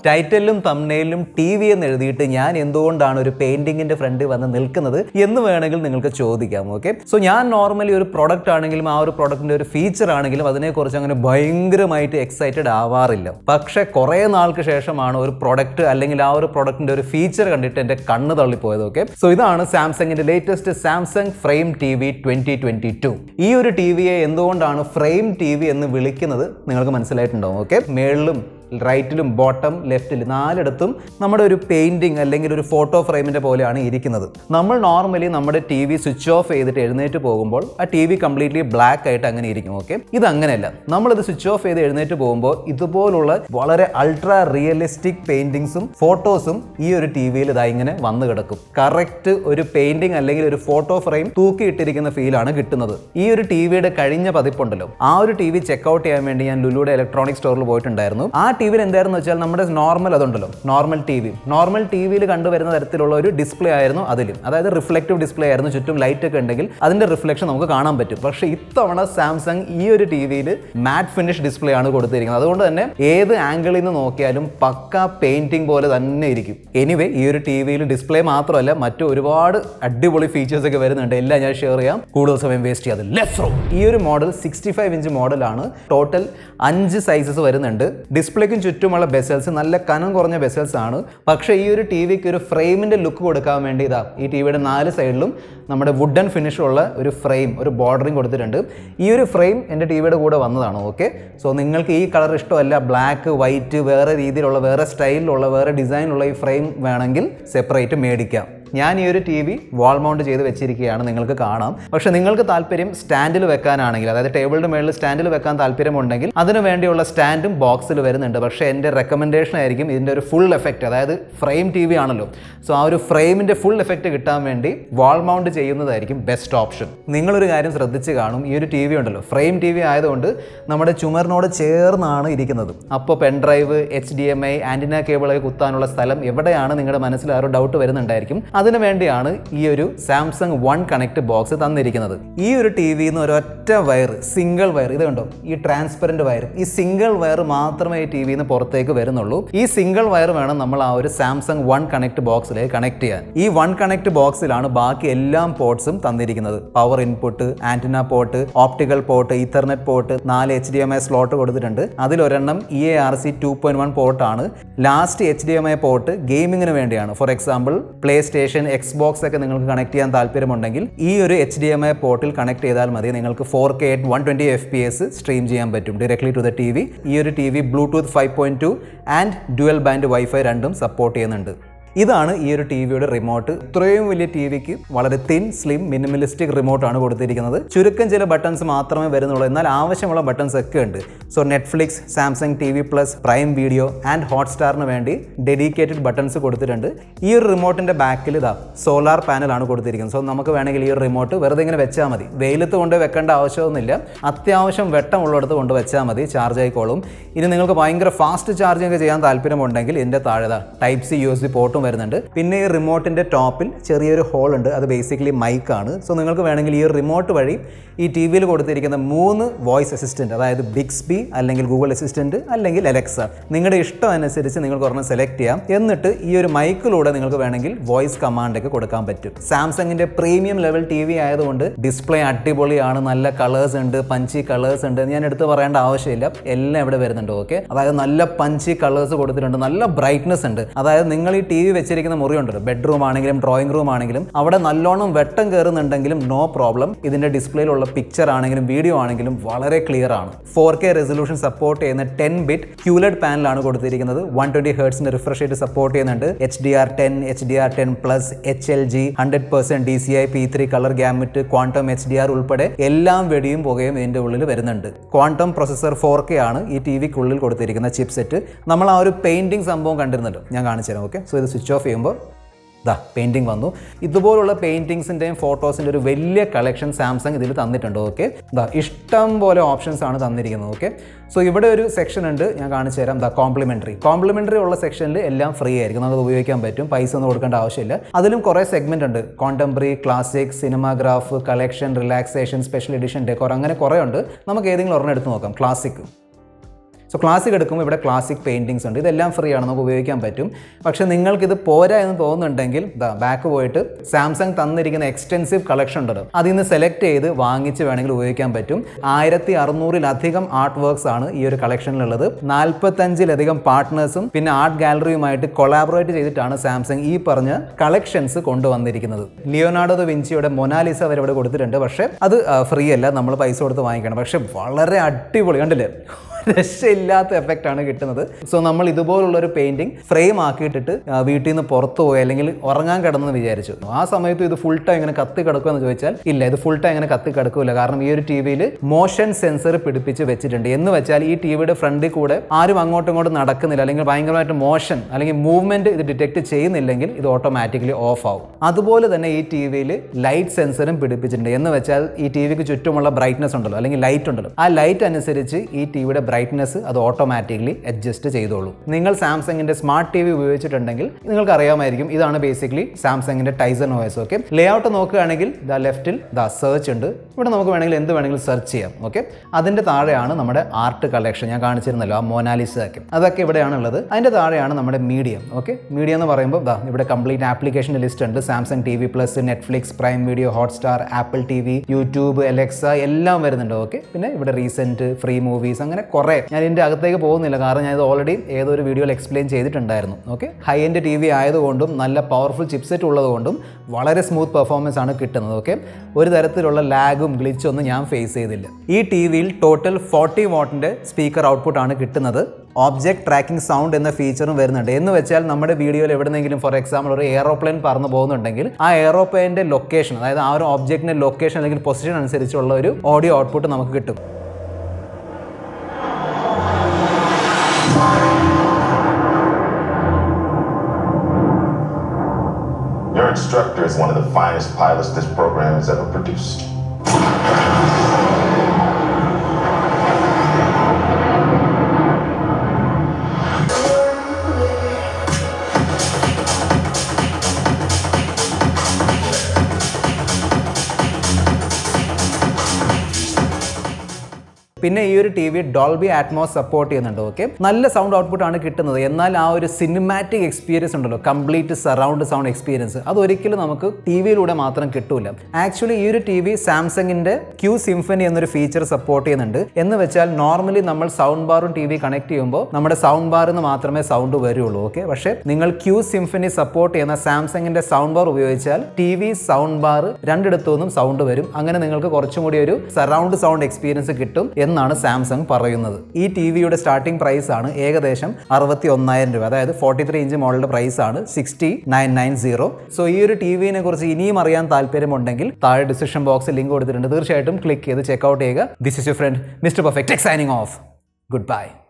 ടൈറ്റലിലും തമ്നയിലും T V എന്ന് എഴുതിയിട്ട് ഞാൻ എന്തുകൊണ്ടാണ് ഒരു പെയിന്റിങ്ങിന്റെ ഫ്രണ്ട് വന്ന് നിൽക്കുന്നത് എന്ന് വേണമെങ്കിൽ നിങ്ങൾക്ക് ചോദിക്കാം ഓക്കെ സോ ഞാൻ നോർമലി ഒരു പ്രൊഡക്റ്റ് ആണെങ്കിലും ആ ഒരു പ്രൊഡക്റ്റിന്റെ ഒരു ഫീച്ചർ ആണെങ്കിലും അതിനെക്കുറിച്ച് അങ്ങനെ ഭയങ്കരമായിട്ട് എക്സൈറ്റഡ് ആവാറില്ല പക്ഷേ കുറേ നാൾക്ക് ശേഷമാണ് ഒരു പ്രൊഡക്റ്റ് അല്ലെങ്കിൽ ആ ഒരു പ്രൊഡക്റ്റിന്റെ ഒരു ഫീച്ചർ കണ്ടിട്ട് എൻ്റെ കണ്ണ് തള്ളിപ്പോയത് ഓക്കെ സോ ഇതാണ് സാംസങ്ങിന്റെ latest Samsung frame T V twenty twenty two ഈ ഒരു ടി വിയെ എന്തുകൊണ്ടാണ് ഫ്രെയിം ടി വി എന്ന് വിളിക്കുന്നത് നിങ്ങൾക്ക് മനസ്സിലായിട്ടുണ്ടാവും ഓക്കെ മേളിലും റൈറ്റിലും ബോട്ടം ലെഫ്റ്റിലും നാലിടത്തും നമ്മുടെ ഒരു പെയിന്റിങ് അല്ലെങ്കിൽ ഒരു ഫോട്ടോ ഫ്രെയിമിന്റെ പോലെയാണ് ഇരിക്കുന്നത് നമ്മൾ നോർമലി നമ്മുടെ ടി വി സ്വിച്ച് ഓഫ് ചെയ്തിട്ട് എഴുന്നേറ്റ് പോകുമ്പോൾ ആ ടി വി കംപ്ലീറ്റ്ലി ബ്ലാക്ക് ആയിട്ട് അങ്ങനെ ഇരിക്കും ഓക്കെ ഇത് അങ്ങനെയല്ല നമ്മളിത് സ്വിച്ച് ഓഫ് ചെയ്ത് എഴുന്നേറ്റ് പോകുമ്പോൾ ഇതുപോലുള്ള വളരെ അൾട്രാ റിയലിസ്റ്റിക് പെയിന്റിങ്സും ഫോട്ടോസും ഈ ഒരു ടി വിയിൽ ഇതാ ഇങ്ങനെ വന്നു കിടക്കും കറക്റ്റ് ഒരു പെയിന്റിംഗ് അല്ലെങ്കിൽ ഒരു ഫോട്ടോ ഫ്രെയിം തൂക്കിയിട്ടിരിക്കുന്ന ഫീലാണ് കിട്ടുന്നത് ഈ ഒരു ടി വിയുടെ കഴിഞ്ഞ പതിപ്പുണ്ടല്ലോ ആ ഒരു ടി വി ചെക്ക്ഔട്ട് ചെയ്യാൻ വേണ്ടി ഞാൻ ലുലുയുടെ ഇലക്ട്രോണിക് സ്റ്റോറിൽ പോയിട്ടുണ്ടായിരുന്നു ആ ടി വിയിൽ എന്തായിരുന്നു വെച്ചാൽ നമ്മുടെ നോർമൽ അതുണ്ടല്ലോ normal T V normal T വിയിൽ കണ്ടുവരുന്ന തരത്തിലുള്ള ഒരു ഡിസ്പ്ലേ ആയിരുന്നു അതിലും അതായത് റിഫ്ലക്റ്റീവ് ഡിസ്പ്ലേ ആയിരുന്നു ചുറ്റും ലൈറ്റ് ഒക്കെ ഉണ്ടെങ്കിൽ അതിന്റെ റിഫ്ലക്ഷൻ നമുക്ക് കാണാൻ പറ്റും പക്ഷേ ഇത്തവണ സാംസങ് ഈ ഒരു ടി വിയിൽ മാറ്റ് ഫിനിഷ് ഡിസ്പ്ലേ ആണ് കൊടുത്തിരിക്കുന്നത് അതുകൊണ്ട് തന്നെ ഏത് ആംഗിളിൽ നിന്ന് നോക്കിയാലും പക്ക പെയിന്റിംഗ് പോലെ തന്നെ ഇരിക്കും എനിവേ ഈ ഒരു ടി വിയിൽ ഡിസ്പ്ലേ മാത്രമല്ല മറ്റു ഒരുപാട് അടിപൊളി ഫീച്ചേഴ്സ് ഒക്കെ വരുന്നുണ്ട് എല്ലാം ഞാൻ ഷെയർ ചെയ്യാം കൂടുതൽ സമയം വേസ്റ്റ് ചെയ്യാതെ ലെഫ്റ്റ് ഈ ഒരു മോഡൽ സിക്സ്റ്റി ഫൈവ് ഇഞ്ച് മോഡലാണ് ടോട്ടൽ അഞ്ച് സൈസസ് വരുന്നുണ്ട് ഡിസ്പ്ലേക്കും ചുറ്റുമുള്ള ബെസൽസ് നല്ല കനം കുറഞ്ഞ ബെസൽസ് ആണ് പക്ഷേ ഈ ഒരു ടി വിക്ക് ഒരു ഫ്രെയിമിന്റെ ലുക്ക് കൊടുക്കാൻ വേണ്ടി ഇതാ ഈ ടി വിയുടെ നാല് സൈഡിലും നമ്മുടെ വുഡൻ ഫിനിഷ് ഉള്ള ഒരു ഫ്രെയിം ഒരു ബോർഡറിങ് കൊടുത്തിട്ടുണ്ട് ഈ ഒരു ഫ്രെയിം എൻ്റെ ടി വിയുടെ കൂടെ വന്നതാണ് ഓക്കെ സോ നിങ്ങൾക്ക് ഈ കളർ ഇഷ്ടമല്ല ബ്ലാക്ക് വൈറ്റ് വേറെ രീതിയിലുള്ള വേറെ സ്റ്റൈലിലുള്ള വേറെ ഡിസൈനുള്ള ഈ ഫ്രെയിം വേണമെങ്കിൽ സെപ്പറേറ്റ് മേടിക്കാം ഞാൻ ഈ ഒരു ടി വി വാൾ മൗണ്ട് ചെയ്ത് വെച്ചിരിക്കുകയാണ് നിങ്ങൾക്ക് കാണാം പക്ഷെ നിങ്ങൾക്ക് താല്പര്യം സ്റ്റാൻഡിൽ വെക്കാനാണെങ്കിൽ അതായത് ടേബിളിൻ്റെ മേളിൽ സ്റ്റാൻഡിൽ വെക്കാൻ താല്പര്യമുണ്ടെങ്കിൽ അതിന് വേണ്ടിയുള്ള സ്റ്റാൻഡും ബോക്സിൽ വരുന്നുണ്ട് പക്ഷേ എൻ്റെ റെക്കമെൻഡേഷൻ ആയിരിക്കും ഇതിൻ്റെ ഒരു ഫുൾ എഫക്റ്റ് അതായത് ഫ്രെയിം ടി വി ആണല്ലോ സോ ആ ഒരു ഫ്രെയിമിൻ്റെ ഫുൾ എഫക്റ്റ് കിട്ടാൻ വേണ്ടി വാൾ മൗണ്ട് ചെയ്യുന്നതായിരിക്കും ബെസ്റ്റ് ഓപ്ഷൻ നിങ്ങളൊരു കാര്യം ശ്രദ്ധിച്ച് കാണും ഈ ഒരു ടി വി ഉണ്ടല്ലോ ഫ്രെയിം ടി വി ആയതുകൊണ്ട് നമ്മുടെ ചുമറിനോട് ചേർന്നാണ് ഇരിക്കുന്നത് അപ്പോൾ pen drive H D M I antenna കേബിളൊക്കെ കുത്താനുള്ള സ്ഥലം എവിടെയാണ് നിങ്ങളുടെ മനസ്സിൽ ആ ഒരു ഡൗട്ട് വരുന്നുണ്ടായിരിക്കും അതിനു വേണ്ടിയാണ് ഈ ഒരു സാംസങ് വൺ കണക്ട് ബോക്സ് തന്നിരിക്കുന്നത് ഈ ഒരു ടി വിന്ന് ഒരൊറ്റ വയർ സിംഗിൾ വയർ ഇത് കണ്ടോ ഈ ട്രാൻസ്പെറൻറ്റ് വയർ ഈ സിംഗിൾ വയർ മാത്രമേ ഈ ടി വിന്ന് പുറത്തേക്ക് വരുന്നുള്ളൂ ഈ സിംഗിൾ വയർ വേണം നമ്മൾ ആ ഒരു സാംസങ് വൺ കണക്ട് ബോക്സിലേക്ക് കണക്ട് ചെയ്യാൻ ഈ വൺ കണക്ട് ബോക്സിലാണ് ബാക്കി എല്ലാ പോർട്സും തന്നിരിക്കുന്നത് power input antenna port optical port ethernet port നാല് H D M I slot കൊടുത്തിട്ടുണ്ട് അതിലൊരെണ്ണം E A R C two point one പോർട്ടാണ് last H D M I port ഗെയിമിങ്ങിന് വേണ്ടിയാണ് for example PlayStation Xbox ഒക്കെ നിങ്ങൾക്ക് കണക്ട് ചെയ്യാൻ താല്പര്യമുണ്ടെങ്കിൽ ഈ ഒരു എച്ച് ഡി എം ഐ പോർട്ടിൽ കണക്ട് ചെയ്താൽ മതി നിങ്ങൾക്ക് four K at one twenty F P S stream ചെയ്യാൻ പറ്റും directly to the T V ഈ ഒരു T V bluetooth five point two and dual band wifi രണ്ടും സപ്പോർട്ട് ചെയ്യുന്നുണ്ട് ഇതാണ് ഈ ഒരു ടി വിയുടെ റിമോട്ട് ഇത്രയും വലിയ ടി വിക്ക് വളരെ തിൻ സ്ലിം മിനിമലിസ്റ്റിക് റിമോട്ടാണ് കൊടുത്തിരിക്കുന്നത് ചുരുക്കം ചില ബട്ടൺസ് മാത്രമേ വരുന്നുള്ളൂ എന്നാൽ ആവശ്യമുള്ള ബട്ടൺസ് ഒക്കെ ഉണ്ട് so Netflix Samsung T V plus prime video and ഹോട്ട്സ്റ്റാറിന് വേണ്ടി ഡെഡിക്കേറ്റഡ് ബട്ടൺസ് കൊടുത്തിട്ടുണ്ട് ഈ ഒരു റിമോട്ടിന്റെ ബാക്കിൽ ഇതാ സോലാർ പാനലാണ് കൊടുത്തിരിക്കുന്നത് സോ നമുക്ക് വേണമെങ്കിൽ ഈ ഒരു റിമോട്ട് വെറുതെ ഇങ്ങനെ വെച്ചാൽ മതി വെയിലത്ത് കൊണ്ട് വെക്കേണ്ട ആവശ്യമൊന്നുമില്ല അത്യാവശ്യം വെട്ടമുള്ളിടത്ത് കൊണ്ട് വെച്ചാൽ മതി ചാർജ് ആയിക്കോളും ഇനി നിങ്ങൾക്ക് ഭയങ്കര ഫാസ്റ്റ് ചാർജിങ് ഒക്കെ ചെയ്യാൻ താല്പര്യമുണ്ടെങ്കിൽ ഇതിൻ്റെ താഴെ type C U S B പോർട്ടും വരുന്നുണ്ട് പിന്നെ ഈ റിമോട്ടിൻ്റെ ടോപ്പിൽ ചെറിയൊരു ഹോൾ ഉണ്ട് അത് ബേസിക്കലി മൈക്കാണ് സോ നിങ്ങൾക്ക് വേണമെങ്കിൽ ഈ ഒരു റിമോട്ട് വഴി ഈ ടി വിയിൽ കൊടുത്തിരിക്കുന്ന മൂന്ന് വോയിസ് അസിസ്റ്റൻറ്റ് അതായത് ബിക്സ്ബി അല്ലെങ്കിൽ ഗൂഗിൾ അസിസ്റ്റൻറ്റ് അല്ലെങ്കിൽ അലക്സ നിങ്ങളുടെ ഇഷ്ടം അനുസരിച്ച് നിങ്ങൾക്ക് ഒരെണ്ണം സെലക്ട് ചെയ്യാം എന്നിട്ട് ഈ ഒരു മൈക്കിലൂടെ നിങ്ങൾക്ക് വേണമെങ്കിൽ വോയിസ് കമാൻഡ് ഒക്കെ കൊടുക്കാൻ പറ്റും സാംസങ്ങിൻ്റെ പ്രീമിയം ലെവൽ ടി വി ആയതുകൊണ്ട് ഡിസ്പ്ലേ അടിപൊളിയാണ് നല്ല കളേഴ്സ് ഉണ്ട് പഞ്ചി കളേഴ്സ് ഉണ്ട് ഞാൻ എടുത്ത് പറയേണ്ട ആവശ്യമില്ല എല്ലാം ഇവിടെ വരുന്നുണ്ട് ഓക്കെ അതായത് നല്ല പഞ്ചി കളേഴ്സ് കൊടുത്തിട്ടുണ്ട് നല്ല ബ്രൈറ്റ്നസ് ഉണ്ട് അതായത് നിങ്ങൾ ഈ ടി വി വെച്ചിരിക്കുന്ന മുറി ഉണ്ടല്ലോ ബെഡ്റൂം ആണെങ്കിലും ഡ്രോയിങ് റൂം ആണെങ്കിലും അവിടെ നല്ലോണം വെട്ടം കയറുന്നുണ്ടെങ്കിലും നോ പ്രോബ്ലം ഇതിന്റെ ഡിസ്പ്ലേയിലുള്ള പിക്ചർ ആണെങ്കിലും വീഡിയോ ആണെങ്കിലും വളരെ ക്ലിയർ ആണ് ഫോർ കെ റെസൊല്യൂഷൻ സപ്പോർട്ട് ചെയ്യുന്ന ടെൻ ബിറ്റ് ക്യൂലഡ് പാനലാണ് കൊടുത്തിരിക്കുന്നത് വൺ ട്വന്റി ഹേർട്സിന്റെ റിഫ്രഷ് റേറ്റ് സപ്പോർട്ട് ചെയ്യുന്നുണ്ട് H D R ten H D R ten plus H L G hundred percent D C I P three colour gamut quantum H D R ഉൾപ്പെടെ എല്ലാം വെടിയും പുകയും ഇതിന്റെ ഉള്ളിൽ വരുന്നുണ്ട് ക്വാണ്ടം പ്രൊസസർ ഫോർ കെ ആണ് ഈ T വിക്കുള്ളിൽ കൊടുത്തിരിക്കുന്ന ചിപ്പ് സെറ്റ് നമ്മൾ ആ ഒരു പെയിന്റിംഗ് സംഭവം കണ്ടിരുന്നല്ലോ ഞാൻ കാണിച്ചു തരാം ഓക്കെ സോ ഇത് സ്വിച്ച് ഓഫ് ചെയ്യുമ്പോൾ ദാ പെയിൻറ്റിങ് വന്നു ഇതുപോലുള്ള പെയിൻറ്റിങ്സിൻ്റെയും ഫോട്ടോസിൻ്റെ ഒരു വലിയ കളക്ഷൻ സാംസങ് ഇതിൽ തന്നിട്ടുണ്ട് ഓക്കെ ദാ ഇഷ്ടം പോലെ ഓപ്ഷൻസ് ആണ് തന്നിരിക്കുന്നത് ഓക്കെ സോ ഇവിടെ ഒരു സെക്ഷൻ ഉണ്ട് ഞാൻ കാണിച്ചു തരാം ദാ കോംപ്ലിമെൻ്ററി കോംപ്ലിമെൻ്ററി ഉള്ള സെക്ഷനിൽ എല്ലാം ഫ്രീ ആയിരിക്കും നമുക്ക് ഉപയോഗിക്കാൻ പറ്റും പൈസ ഒന്നും കൊടുക്കേണ്ട ആവശ്യമില്ല അതിലും കുറേ സെഗ്മെൻ്റ് ഉണ്ട് contemporary classic cinemagraph collection relaxation special edition decor അങ്ങനെ കുറേ ഉണ്ട് നമുക്ക് ഏതെങ്കിലും ഒരെണ്ണം എടുത്ത് നോക്കാം ക്ലാസിക് സോ ക്ലാസിക് എടുക്കുമ്പോൾ ഇവിടെ ക്ലാസിക് പെയിൻറ്റിങ്സ് ഉണ്ട് ഇതെല്ലാം ഫ്രീ ആണ് നമുക്ക് ഉപയോഗിക്കാൻ പറ്റും പക്ഷേ നിങ്ങൾക്കിത് പോരാ എന്ന് തോന്നുന്നുണ്ടെങ്കിൽ ദാ ബാക്ക് പോയിട്ട് സാംസങ് തന്നിരിക്കുന്ന എക്സ്റ്റെൻസീവ് കളക്ഷൻ ഉണ്ടല്ലോ അതിൽ നിന്ന് സെലക്ട് ചെയ്ത് വാങ്ങിച്ച് വേണമെങ്കിൽ ഉപയോഗിക്കാൻ പറ്റും ആയിരത്തി അറുന്നൂറിലധികം ആർട്ട് വർക്ക്സ് ആണ് ഈ ഒരു കളക്ഷനിലുള്ളത് നാൽപ്പത്തഞ്ചിലധികം പാർട്ട്നേഴ്സും പിന്നെ ആർട്ട് ഗാലറിയുമായിട്ട് കൊളാബറേറ്റ് ചെയ്തിട്ടാണ് സാംസങ് ഈ പറഞ്ഞ കളക്ഷൻസ് കൊണ്ടുവന്നിരിക്കുന്നത് ലിയോനാർഡോ ദ വിൻസിയുടെ മൊനാലിസ വരെ ഇവിടെ കൊടുത്തിട്ടുണ്ട് പക്ഷേ അത് ഫ്രീ അല്ല നമ്മൾ പൈസ കൊടുത്ത് വാങ്ങിക്കണം പക്ഷേ വളരെ അടിപൊളി കണ്ടില്ലേ രക്ഷയില്ലാത്ത എഫക്റ്റ് ആണ് കിട്ടുന്നത് സോ നമ്മൾ ഇതുപോലുള്ള ഒരു പെയിന്റിംഗ് ഫ്രെയിം ആക്കിയിട്ടിട്ട് ആ, വീട്ടിൽ നിന്ന് പുറത്തു പോയി അല്ലെങ്കിൽ ഉറങ്ങാൻ കിടന്നെന്ന് വിചാരിച്ചു ആ സമയത്ത് ഇത് ഫുൾ ടൈം ഇങ്ങനെ കത്തി കിടക്കുമെന്ന് ചോദിച്ചാൽ ഇല്ല ഇത് ഫുൾ ടൈം ഇങ്ങനെ കത്തി കിടക്കില്ല കാരണം ഈ ഒരു ടി വിയിൽ മോഷൻ സെൻസർ പിടിപ്പിച്ച് വെച്ചിട്ടുണ്ട് എന്ന് വെച്ചാൽ ഈ ടി വിയുടെ ഫ്രണ്ടിൽ കൂടെ ആരും അങ്ങോട്ടും ഇങ്ങോട്ടും നടക്കുന്നില്ല അല്ലെങ്കിൽ ഭയങ്കരമായിട്ട് മോഷൻ അല്ലെങ്കിൽ മൂവ്മെന്റ് ഇത് ഡിറ്റക്ട് ചെയ്യുന്നില്ലെങ്കിൽ ഇത് ഓട്ടോമാറ്റിക്കലി ഓഫ് ആവും അതുപോലെ തന്നെ ഈ ടി വിയിൽ ലൈറ്റ് സെൻസറും പിടിപ്പിച്ചിട്ടുണ്ട് എന്ന് വെച്ചാൽ ഈ ടി വിക്ക് ചുറ്റുമുള്ള ബ്രൈറ്റ്നസ് ഉണ്ടല്ലോ അല്ലെങ്കിൽ ലൈറ്റ് ഉണ്ടല്ലോ ആ ലൈറ്റ് അനുസരിച്ച് ഈ ടി വിയുടെ ബ്രൈറ്റ്നസ് അത് ഓട്ടോമാറ്റിക്കലി അഡ്ജസ്റ്റ് ചെയ്തോളൂ നിങ്ങൾ സാംസങ്ങിന്റെ സ്മാർട്ട് ടി വി ഉപയോഗിച്ചിട്ടുണ്ടെങ്കിൽ നിങ്ങൾക്ക് അറിയാമായിരിക്കും ഇതാണ് ബേസിക്കലി സാംസങ്ങിന്റെ Tizen OS okay layout നോക്കുകയാണെങ്കിൽ ദ ലെഫ്റ്റിൽ ദ സെർച്ച് ഉണ്ട് ഇവിടെ നമുക്ക് വേണമെങ്കിൽ എന്ത് വേണമെങ്കിലും സെർച്ച് ചെയ്യാം ഓക്കെ അതിന്റെ താഴെയാണ് നമ്മുടെ ആർട്ട് കളക്ഷൻ ഞാൻ കാണിച്ചിരുന്നല്ലോ ആ മൊനാലിസ ഒക്കെ അതൊക്കെ ഇവിടെയാണ് ഉള്ളത് അതിന്റെ താഴെയാണ് നമ്മുടെ മീഡിയം ഓക്കെ മീഡിയം എന്ന് പറയുമ്പോൾ ദാ ഇവിടെ കംപ്ലീറ്റ് ആപ്ലിക്കേഷൻ്റെ ലിസ്റ്റ് ഉണ്ട് Samsung T V plus Netflix prime video Hotstar Apple T V YouTube Alexa എല്ലാം വരുന്നുണ്ട് ഓക്കെ പിന്നെ ഇവിടെ റീസെന്റ് ഫ്രീ മൂവീസ് അങ്ങനെ കുറേ ഞാൻ ഇതിൻ്റെ അകത്തേക്ക് പോകുന്നില്ല കാരണം ഞാൻ ഇത് ഓൾറെഡി ഏതൊരു വീഡിയോയിൽ എക്സ്പ്ലെയിൻ ചെയ്തിട്ടുണ്ടായിരുന്നു okay high end T V ആയതുകൊണ്ടും നല്ല പവർഫുൾ ചിപ്സെറ്റ് ഉള്ളതുകൊണ്ടും വളരെ സ്മൂത്ത് പെർഫോമൻസ് ആണ് കിട്ടുന്നത് ഓക്കെ ഒരു തരത്തിലുള്ള ലാഗും ഗ്ലിച്ചും ഒന്നും ഞാൻ ഫേസ് ചെയ്തില്ല ഈ ടി വിയിൽ ടോട്ടൽ ഫോർട്ടി വാട്ടിൻ്റെ സ്പീക്കർ ഔട്ട്പുട്ട് ആണ് കിട്ടുന്നത് ഓബ്ജക്ട് ട്രാക്കിംഗ് സൗണ്ട് എന്ന ഫീച്ചറും വരുന്നുണ്ട് എന്ന് വെച്ചാൽ നമ്മുടെ വീഡിയോയിൽ എവിടെന്നെങ്കിലും ഫോർ എക്സാമ്പിൾ ഒരു എയറോപ്ലെയിൻ പറന്ന് പോകുന്നുണ്ടെങ്കിൽ ആ എയറോപ്ലെയിൻ്റെ ലൊക്കേഷൻ അതായത് ആ ഒരു ഓബ്ജക്റ്റിൻ്റെ ലൊക്കേഷൻ അല്ലെങ്കിൽ പൊസിഷൻ അനുസരിച്ചുള്ള ഒരു ഓഡിയോ ഔട്ട്പുട്ട് നമുക്ക് കിട്ടും Your instructor is one of the finest pilots this program has ever produced. പിന്നെ ഈ ഒരു T V Dolby Atmos support ചെയ്യുന്നുണ്ട് ഓക്കെ നല്ല സൗണ്ട് ഔട്ട്പുട്ട് ആണ് കിട്ടുന്നത് എന്നാൽ ആ ഒരു സിനിമാറ്റിക് എക്സ്പീരിയൻസ് ഉണ്ടല്ലോ കംപ്ലീറ്റ് സറൗണ്ട് സൗണ്ട് എക്സ്പീരിയൻസ് അത് ഒരിക്കലും നമുക്ക് ടി വിയിലൂടെ മാത്രം കിട്ടൂല ആക്ച്വലി ഈ ഒരു ടി വി സാംസങ്ങിന്റെ ക്യൂ സിംഫനി എന്നൊരു ഫീച്ചർ സപ്പോർട്ട് ചെയ്യുന്നുണ്ട് എന്ന് വെച്ചാൽ നോർമലി നമ്മൾ സൗണ്ട് ബാറും ടി വി കണക്ട് ചെയ്യുമ്പോൾ നമ്മുടെ സൗണ്ട് ബാറിൽ നിന്ന് മാത്രമേ സൗണ്ട് വരുള്ളൂ ഓക്കെ പക്ഷേ നിങ്ങൾ ക്യൂ സിംഫനി സപ്പോർട്ട് ചെയ്യുന്ന സാംസങ്ങിന്റെ സൗണ്ട് ബാർ ഉപയോഗിച്ചാൽ ടി വി സൗണ്ട് ബാർ രണ്ടിടത്തു നിന്നും സൗണ്ട് വരും അങ്ങനെ നിങ്ങൾക്ക് കുറച്ചും കൂടി ഒരു സറൗണ്ട് സൗണ്ട് എക്സ്പീരിയൻസ് കിട്ടും എന്നാണ് സാംസങ് പറയുന്നത് ഈ ടി വിയുടെ സ്റ്റാർട്ടിംഗ് പ്രൈസ് ആണ് ഏകദേശം അറുപത്തി ഒന്നായിരം രൂപ അതായത് ഫോർട്ടി ത്രീ ഇഞ്ച് മോഡലിന്റെ പ്രൈസ് ആണ് sixty nine nine zero so ഈ ഒരു ടി വിനെ കുറിച്ച് ഇനിയും അറിയാൻ താല്പര്യമുണ്ടെങ്കിൽ താഴെ ഡിസ്ക്രിപ്ഷൻ ബോക്സിൽ ലിങ്ക് കൊടുത്തിട്ടുണ്ട് തീർച്ചയായിട്ടും ക്ലിക്ക് ചെയ്ത് ചെക്കൗട്ട് ചെയ്യുക this is you friend Mister Perfect signing off good by